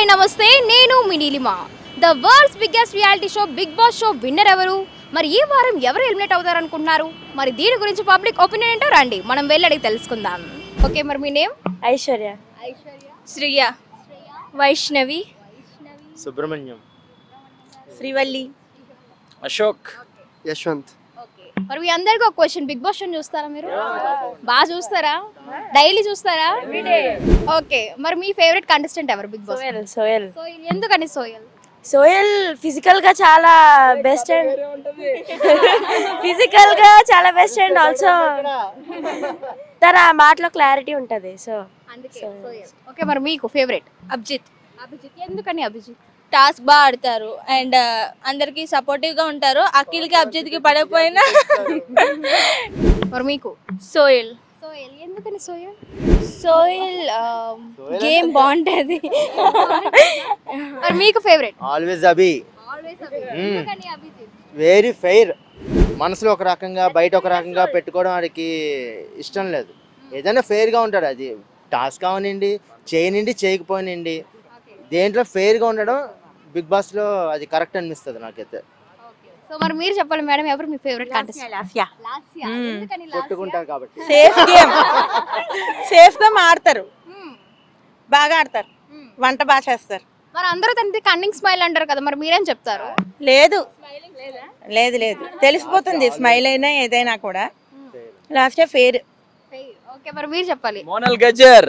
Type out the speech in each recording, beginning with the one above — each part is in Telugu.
నమస్తే నేను మీ Neelima the world's biggest reality show Bigg Boss show winner ఎవరు మరి ఈ వారం ఎవరు ఎలిమినేట్ అవుతారు అనుకుంటున్నారు మరి దీని గురించి పబ్లిక్ ఒపీనియన్ ఏంటో రండి మనం వెళ్ళి అడిగి తెలుసుకుందాం ఓకే మరి మీ నేమ్ ఐశ్వర్య శ్రియ వైష్ణవి సుబ్రహ్మణ్యం శ్రీవల్లి అశోక్ యశ్వంత్ మరి మీ అందరికీ ఒక క్వశ్చన్ బిగ్ బాస్ షో చూస్తారా మీరు బాగా చూస్తారా డైలీ చూస్తారా ఓకే మరి మీ ఫేవరెట్ కంటెస్టెంట్ ఎవరు బిగ్ బాస్ సోయల్ సోయల్ సోయల్ ఎందుకని సోయల్ సోయల్ ఫిజికల్ గా చాలా బెస్ట్ అండ్ ఫిజికల్ గా చాలా బెస్ట్ అండ్ ఆల్సో తన మాటలో క్లారిటీ ఉంటది సో అందుకే సోయల్ ఓకే మరి మీకు ఫేవరెట్ అభిజిత్ అభిజిత్ ఎందుకని అభిజిత్ టాస్క్ బాగా ఆడతారు అండ్ అందరికి సపోర్టివ్ గా ఉంటారు అఖిల్ కి అభిజిత్ కి పడకపోయినా మరి మీకు సోయల్ సోయల్ ఎందుకని సోయల్ సోయల్ గేమ్ బాగుంటది మరి మీకు ఫేవరెట్ ఆల్వేస్ అభి ఆల్వేస్ ఎందుకని అభిజిత్ వెరీ ఫెయిర్ మనసులో ఒక రకంగా బయట ఒక రకంగా పెట్టుకోవడం వాడికి ఇష్టం లేదు ఏదైనా ఫెయిర్గా ఉంటాడు అది టాస్క్ అవనండి చేయనండి చేయకపోయినండి దేంట్లో ఫెయిర్గా ఉండడం బిగ్ బాస్లో అది కరెక్ట్ అనిపిస్తుంది నాకైతే సో మరి మీరు చెప్పాలి మేడం ఎవరు మీ ఫేవరెట్ కంటెస్టెంట్ లాస్యా లాస్యా ఎందుకని లాస్యా పెట్టుకుంటారు కాబట్టి సేఫ్ గేమ్ సేఫ్ గా ఆడతారు బాగా ఆడతారు వంట బాగా చేస్తారు మరి అందరూ తనది కన్నింగ్ స్మైల్ అంటారు కదా మరి మీరేం చెప్తారు లేదు లేదు లేదు తెలిసిపోతుంది స్మైల్ అయినా ఏదైనా కూడా లాస్ట్ ఫేర్ ఓకే మరి మీరు చెప్పాలి మోనల్ గజ్జర్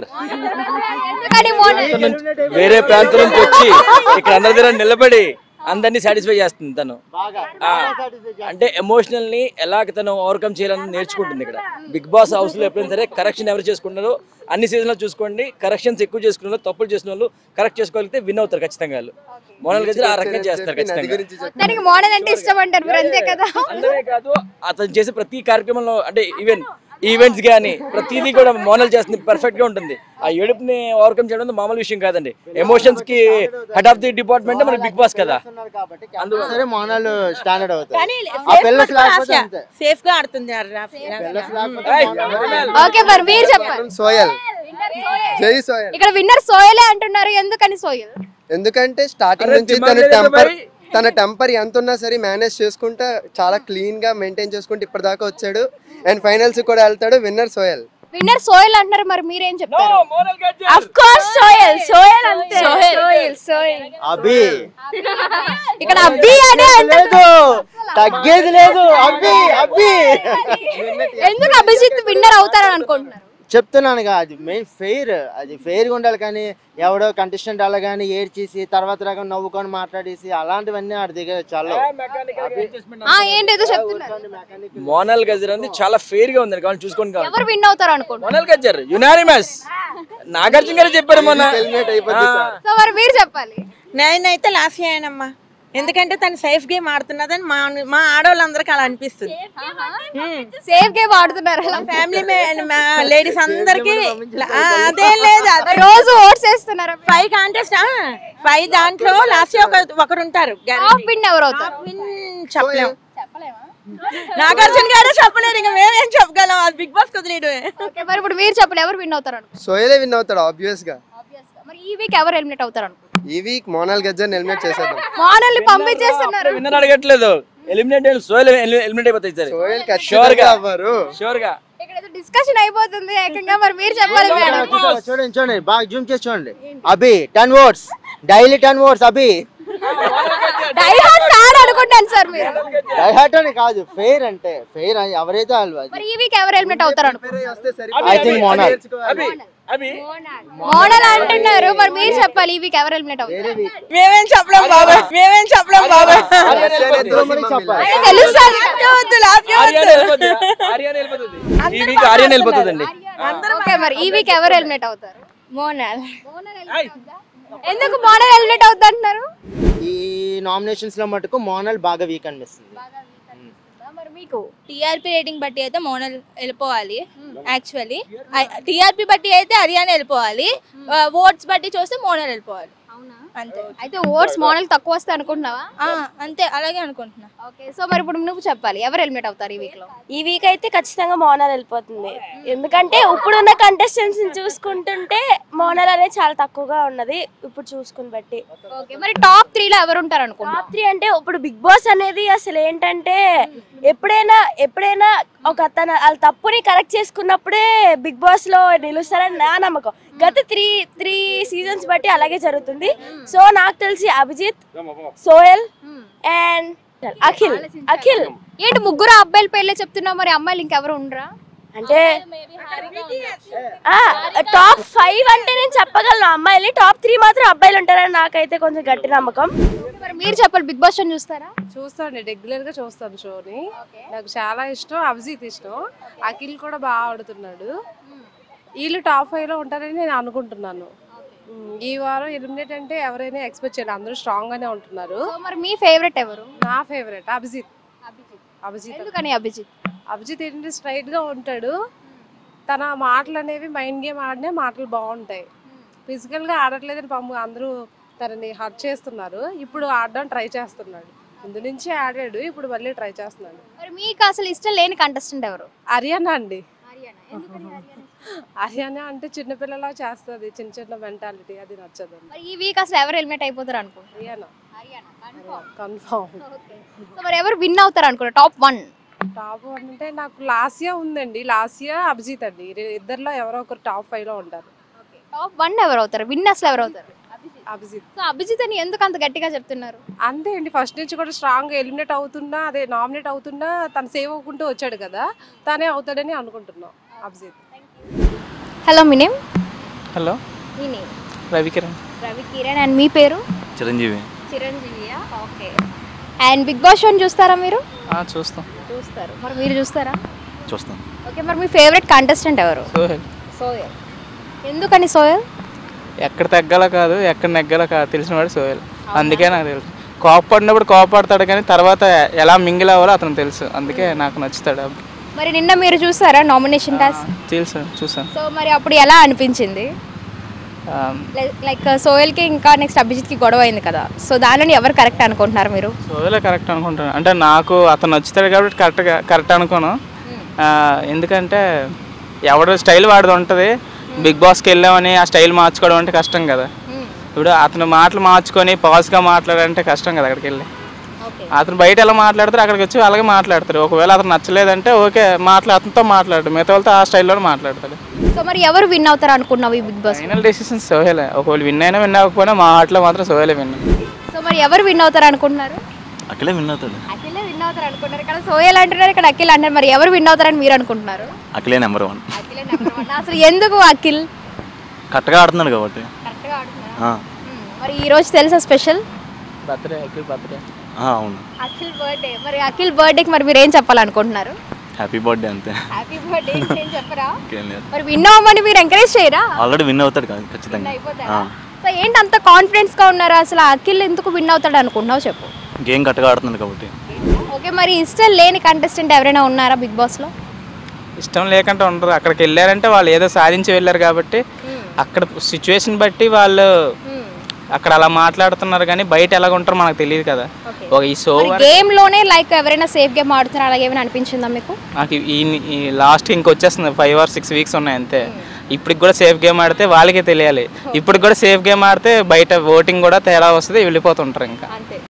ఎందుకని మోనల్ వేరే ప్రాంతం నుంచి వచ్చి ఇక్కడ అందరి దగ్గర నిలబడి అందరినీ సాటిస్ఫై చేస్తుంది తను ఆ, అంటే ఎమోషనల్ ని ఎలా తను ఓవర్కమ్ చేయాలని నేర్చుకుంటుంది ఇక్కడ బిగ్ బాస్ హౌస్ లో ఎప్పుడైనా సరే కరెక్షన్ ఎవరు చేసుకుంటారో అన్ని సీజన్ లో చూసుకోండి కరెక్షన్స్ ఎక్కువ చేసుకున్న వాళ్ళు తప్పులు చేసిన వాళ్ళు కరెక్ట్ చేసుకోగలిగితే విన్ అవుతారు ఖచ్చితంగా వాళ్ళు మోనల్ గజ్జర్ ఆ రకంగా చేస్తారు ఖచ్చితంగా మొత్తానికి మోడల్ అంటే ఇష్టం అంటారు మీరు అంతే కదా అందరే కాదు అతను చేసే ప్రతి కార్యక్రమంలో అంటే ఈవెన్ ఈవెంట్స్ కానీ ప్రతిదీ కూడా మోనల్ చేస్తుంది పర్ఫెక్ట్ గా ఉంటుంది ఆ ఏడుపుని ఓవర్కమ్ చేయడం అనేది మామూలు విషయం కాదండి ఎమోషన్స్ కి హెడ్ ఆఫ్ ది డిపార్ట్మెంట్ మన బిగ్ బాస్ కదా సరే మోనాలు స్టాండర్డ్ అవుతాయి కానీ ఆ పిల్లలు లేకపోతే అంతే. సేఫ్ గా ఆడుతుంది ఆ రాఫ్- పిల్లలు లేకపోతే ఏయ్, మోనాలు- ఓకే మరి మీరు చెప్పాలి సోయల్ జై సోయల్ ఇక్కడ విన్నర్ సోయలే అంటున్నారు ఎందుకని సోయల్ ఎందుకంటే స్టార్టింగ్ అరే, నుంచి దిమాగ్ తన లేదు టెంపర్ మరి. తన టెంపర్ ఎంత ఉన్నా సరే మేనేజ్ చేసుకుంటా చాలా క్లీన్ గా మెయింటైన్ చేసుకుంటూ ఇప్పటిదాకా వచ్చాడు అండ్ ఫైనల్స్ కూడా వెళ్తాడు విన్నర్ సోయల్ విన్నర్ సోయల్ అంటున్నారు మరి మీరేం చెప్తారు మోనల్ గజ్జర్ అఫ్ కోర్స్ సోయల్ సోయల్ అంతే సోయల్ సోయల్ అభి ఇక్కడ అబ్బి అనే లేదు తగ్గేది లేదు అభి అభి ఎందుకు అభిజిత్ విన్నర్ అవుతారని అనుకుంటున్నారు చెప్తున్నానుగా అది మెయిన్ ఫెయిర్ అది ఫెయిర్గా ఉండాలి కానీ ఎవడో కంటెస్టెంట్ అలా కానీ ఏడ్చేసి తర్వాత రకం నవ్వుకొని మాట్లాడేసి అలాంటివన్నీ ఆడి దగ్గర చాలా ఆ ఏంటి ఏదో చెప్తున్నారు మోనల్ గజ్జర్ అనేది చాలా ఫెయిర్ గా ఉంది కావాలి చూసుకోండి కావాలి ఎవరు విన్ అవుతారు అనుకుంటున్నారు మోనల్ గజ్జర్ యునానిమస్ నాగార్జున గారు చెప్పారు మొన్న హెల్మెట్ అయిపోద్ది సార్ సో మరి మీరు చెప్పాలి నేనైతే లాస్ట్ అయ్యానమ్మా ఎందుకంటే తను సేఫ్ గేమ్ ఆడుతున్నదని మా మా ఆడవాళ్ళందరికీ అలా అనిపిస్తుంది సేఫ్ గేమ్ ఆడుతున్నారు అలా ఫ్యామిలీ లేడీస్ అందరికి అదేం లేదు అదే రోజు ఓట్స్ వేస్తున్నారు ఫైవ్ కాంటెస్ట్ ఫైవ్ దాంట్లో లాస్ట్ ఒక ఒకరు ఉంటారు టాప్ విన్ ఎవరు అవుతారు Win చెప్పలేం నాగార్జున గారే చెప్పలేరు ఇంకా మేమేం చెప్పగలం అది బిగ్ బాస్ కుదిలేడు ఓకే మరి ఇప్పుడు మీరు చెప్పాలి ఎవరు విన్ అవుతారు అనుకుంటున్నారు సోయలే విన్ అవుతాడు ఆబ్వియస్ గా మరి ఈ వీక్ ఎవరు ఎలిమినేట్ అవుతారు అనుకుంటున్నారు ఈ వీక్ మోనాల్ గజ్జర్ హెల్మెట్ చేసేద్దాం మోనల్ని పంపించేస్తున్నారు విన్నర్ అడగట్లేదు ఎలిమినేట్ సోయల్ ఎలిమినేట్ అయిపోతాయి సరే సోయల్ Sure ఖచ్చితంగా గా. అవ్వరు షూర్ గా ఇక్కడ ఏదో డిస్కషన్ అయిపోతుంది ఏకంగా మరి మీరు చెప్పాలి మేడం చూడండి చూడండి బాగా జూమ్ చేసి చూడండి Abhi ten words daily ten words Abhi diehard fan అనుకుంటాను సార్ మీరు డైహార్ట్ అని కాదు ఫెయిర్ అంటే ఫెయిర్ ఎవరైతే వాళ్ళు మరి ఈ వీక్ ఎవరు ఎలిమినేట్ అవుతారు అనుకుంటున్నారు వస్తే సరే I think Monal Abhi Abhi model అంటున్నారు మరి మీరు చెప్పాలి ఈ వీక్ ఎవరు ఎలిమినేట్ అవుతారు మేమేం చెప్పలేం బాబా మేమేం చెప్పలేం బాబా చెప్పాలి తెలుస్తుంది వద్దు, లాస్ట్ ఆర్యాన్ వెళ్ళిపోతుంది ఆర్యాన్ వెళ్ళిపోతుంది ఈ వీక్ ఆర్యాన్ వెళ్ళిపోతుందండి ఓకే మరి ఈ వీక్ ఎవరు ఎలిమినేట్ అవుతారు మోనల్ ఎందుకు మోడల్ ఎలిమినేట్ అవుతుంది అంటున్నారు ఈ నామినేషన్స్ లో మటుకు మోనల్ బాగా వీక్ అనిపిస్తుంది మరి మీకు టీఆర్పీ రేటింగ్ బట్టి అయితే మోనల్ వెళ్ళిపోవాలి యాక్చువల్లీ టీఆర్పీ బట్టి అయితే హర్యానా వెళ్ళిపోవాలి ఓట్స్ బట్టి చూస్తే మోనల్ వెళ్ళిపోవాలి అవునా అంతే అయితే ఓట్స్ మోడల్ తక్కువ వస్తాయి అనుకుంటున్నావా ఆ, అంతే అలాగే అనుకుంటున్నా ఓకే సో మరి ఇప్పుడు నువ్వు చెప్పాలి ఎవరు ఎలిమినేట్ అవుతారు ఈ వీక్ లో ఈ వీక్ అయితే ఖచ్చితంగా మోనాల్ వెళ్ళిపోతుంది ఎందుకంటే ఇప్పుడున్న కంటెస్టెంట్స్ చూసుకుంటుంటే మోనాల్ అనేది చాలా తక్కువగా ఉన్నది ఇప్పుడు చూసుకుని బట్టి ఓకే మరి టాప్ త్రీ లో ఎవరు ఉంటారు అనుకుంటున్నావు టాప్ త్రీ అంటే ఇప్పుడు బిగ్ బాస్ అనేది అసలు ఏంటంటే ఎప్పుడైనా ఎప్పుడైనా ఒక తన వాళ్ళ తప్పుని కరెక్ట్ చేసుకున్నప్పుడే బిగ్ బాస్ లో నిలుస్తారని నా నమ్మకం గత త్రీ త్రీ సీజన్స్ బట్టి అలాగే జరుగుతుంది సో నాకు తెలిసి అభిజిత్ సోయల్ అండ్ అఖిల్ అఖిల్ ఏంటి ముగ్గురు అబ్బాయిల పేర్లే చెప్తున్నావు మరి అమ్మాయిలు ఇంకెవరు ఉండరా అంటే టాప్ ఫైవ్ అంటే నేను చెప్పగలను అమ్మాయిలు టాప్ త్రీ మాత్రం అబ్బాయిలు ఉంటారని నాకైతే కొంచెం గట్టి నమ్మకం మరి మీరు చెప్పాలి బిగ్ బాస్ షో చూస్తారా చూస్తాను రెగ్యులర్ గా చూస్తాను షోని నాకు చాలా ఇష్టం అభిజిత్ ఇష్టం అఖిల్ కూడా బాగా ఆడుతున్నాడు వీళ్ళు టాప్ ఫైవ్ లో ఉంటారని నేను అనుకుంటున్నాను ఉమ్, ఈ వారం ఎలిమినేట్ అంటే ఎవరైనా ఎక్స్పెక్ట్ చేయాలి అందరూ స్ట్రాంగ్ గానే ఉంటున్నారు సో మరి మీ ఫేవరెట్ ఎవరు నా ఫేవరెట్ అభిజిత్ అభిజిత్ ఎందుకని అభిజిత్ అభిజిత్ ఏంటంటే స్ట్రైట్ గా ఉంటాడు తన మాటలు అనేవి మైండ్ గేమ్ ఆడినే మాటలు బాగుంటాయి ఫిజికల్ గా ఆడట్లేదని పాము అందరూ తనని హర్ట్ చేస్తున్నారు ఇప్పుడు ఆడడం ట్రై చేస్తున్నాడు ముందు నుంచి ఆడాడు ఇప్పుడు మళ్ళీ ట్రై చేస్తున్నాడు మరి మీకు అసలు ఇష్టం లేని కంటెస్టెంట్ ఎవరు హర్యానా అండి హర్యానా అంటే చిన్నపిల్లలా చేస్తుంది చిన్న చిన్న మెంటాలిటీ అది నచ్చదు మరి ఈ వీక్ అసలు ఎవరు ఎలిమినేట్ అయిపోతారు అనుకుంటున్నారు హర్యానా కన్ఫామ్ సో మరి ఎవరు విన్ అవుతారు అనుకుంటారు టాప్ వన్ టాప్ వన్ అంటే నాకు లాసియా ఉందండి లాసియా అభిజిత్ అండి ఈ ఇద్దరిలో ఎవరో ఒకరు టాప్ ఫైవ్ లో ఉంటారు టాప్ వన్ ఎవరు అవుతారు విన్ అసలు ఎవరు అవుతారు అభిజిత్ సో అభిజిత్ అని ఎందుకు అంత గట్టిగా చెప్తున్నారు అంతే అండి ఫస్ట్ నుంచి కూడా స్ట్రాంగ్ ఎలిమినేట్ అవుతున్నా అదే నామినేట్ అవుతున్నా తను సేవ్ అవ్వకుంటూ వచ్చాడు కదా తనే అవుతాడని అనుకుంటున్నాం అభిజిత్ హలో మీ నేమ్ హలో మీ నేమ్ రవికిరణ్ రవి కిరణ్ అండ్ మీ పేరు చిరంజీవి చిరంజీవియా ఓకే అండ్ బిగ్ బాస్ షోని చూస్తారా మీరు ఆ, చూస్తాం చూస్తారు మరి మీరు చూస్తారా చూస్తాం ఓకే మరి మీ ఫేవరెట్ కంటెస్టెంట్ ఎవరు సోహెల్ సోయల్ ఎందుకని సోయల్ ఎక్కడ తగ్గాల కాదు ఎక్కడ నెగ్గాల కాదు తెలిసినవాడు సోహెల్ అందుకే నాకు తెలుసు కోపడినప్పుడు కోపడతాడు కానీ తర్వాత ఎలా మింగిల్ అవ్వాలో అతను తెలుసు అందుకే నాకు నచ్చుతాడు అబ్బ. మరి నిన్న మీరు చూసారా నామినేషన్ టాస్క్ తెలుసు చూసాను సో మరి అప్పుడు ఎలా అనిపించింది ఆ, లైక్ సోయల్కి ఇంకా నెక్స్ట్ అభిజిత్కి గొడవ అయింది కదా సో దానిని ఎవరు కరెక్ట్ అనుకుంటున్నారు మీరు సోహెలే కరెక్ట్ అనుకుంటాను అంటే నాకు అతను నచ్చుతాడు కాబట్టి కరెక్ట్గా కరెక్ట్ అనుకోను ఆ, ఎందుకంటే ఎవడు స్టైల్ వాడిది ఉంటుంది బిగ్ బాస్కి వెళ్ళామని ఆ స్టైల్ మార్చుకోవడం అంటే కష్టం కదా ఇప్పుడు అతను మాటలు మార్చుకొని పాజ్గా మాట్లాడాలంటే కష్టం కదా అక్కడికి వెళ్ళి ఓకే అతను బయట ఎలా మాట్లాడతారు అక్కడికి వచ్చి అలాగే మాట్లాడతారు ఒకవేళ అతను నచ్చలేదంటే ఓకే మాట్లా అతనితో మాట్లాడు మిగతా వాళ్ళతో ఆ స్టైల్లోనే మాట్లాడతాడు సో మరి ఎవరు విన్ అవుతారు అనుకున్నావు ఈ బిగ్ బాస్ ఫైనల్ డెసిషన్ సోహేలే ఒకవేళ విన్ అయినా విన్ అవ్వకపోయినా మా ఆటలో మాత్రం సోహేలే విన్ సో మరి ఎవరు విన్ అవుతారు అనుకుంటున్నారు అక్కడే విన్ అవుతాడు అఖిలే విన్ అవుతారు అనుకుంటున్నారు ఇక్కడ సోయల్ అంటున్నారు ఇక్కడ అఖిల్ అంటారు మరి ఎవరు విన్ అవుతారని మీరు అనుకుంటున్నారు అక్కడే నెంబర్ వన్ అఖిలే నెంబర్ వన్ అసలు ఎందుకు అఖిల్ కరెక్ట్గా ఆడుతున్నాడు కాబట్టి కరెక్ట్గా ఆడుతున్నారు ఆ, మరి ఈ రోజు తెలుసా స్పెషల్ బర్త్డే అఖిల్ బర్త్డే ఆ, అవును అఖిల్ బర్త్డే మరి అఖిల్ బర్త్డేకి మరి మీరు ఏం చెప్పాలనుకుంటున్నారు హ్యాపీ బర్త్డే అంతే హ్యాపీ బర్త్డే ఏం చెప్పరా ఇంకేం లేదు మరి విన్ అవ్వమని మీరు ఎంకరేజ్ చేయరా ఆల్రెడీ విన్ అవుతాడు కదా ఖచ్చితంగా అయిపోతారా ఆ, సో ఏంటి అంత కాన్ఫిడెన్స్ గా ఉన్నారు అసలు అఖిల్ ఎందుకు విన్ అవుతాడు అనుకుంటున్నావు చెప్పు గేమ్ కరెక్ట్గా ఆడుతున్నాడు కాబట్టి ఓకే మరి ఇష్టం లేని కంటెస్టెంట్ ఎవరైనా ఉన్నారా బిగ్ బాస్ లో ఇష్టం లేకుండా ఉండదు అక్కడికి వెళ్ళారంటే వాళ్ళు ఏదో సాధించి వెళ్ళారు కాబట్టి అక్కడ సిచ్యువేషన్ బట్టి వాళ్ళు అక్కడ అలా మాట్లాడుతున్నారు కానీ బయట ఎలాగ ఉంటారో మనకు తెలియదు కదా ఒక ఈ షో గేమ్ లోనే లైక్ ఎవరైనా సేఫ్ గేమ్ ఆడుతున్నారు అలాగే ఏమైనా అనిపించిందా మీకు నాకు ఈ ఈ లాస్ట్ ఇంకొచ్చేస్తుంది ఫైవ్ ఆర్ సిక్స్ వీక్స్ ఉన్నాయి అంతే ఇప్పటికి కూడా సేఫ్ గేమ్ ఆడితే వాళ్ళకే తెలియాలి ఇప్పటికి కూడా సేఫ్ గేమ్ ఆడితే బయట ఓటింగ్ కూడా తేడా వస్తుంది వెళ్ళిపోతుంటారు ఇంకా అంతే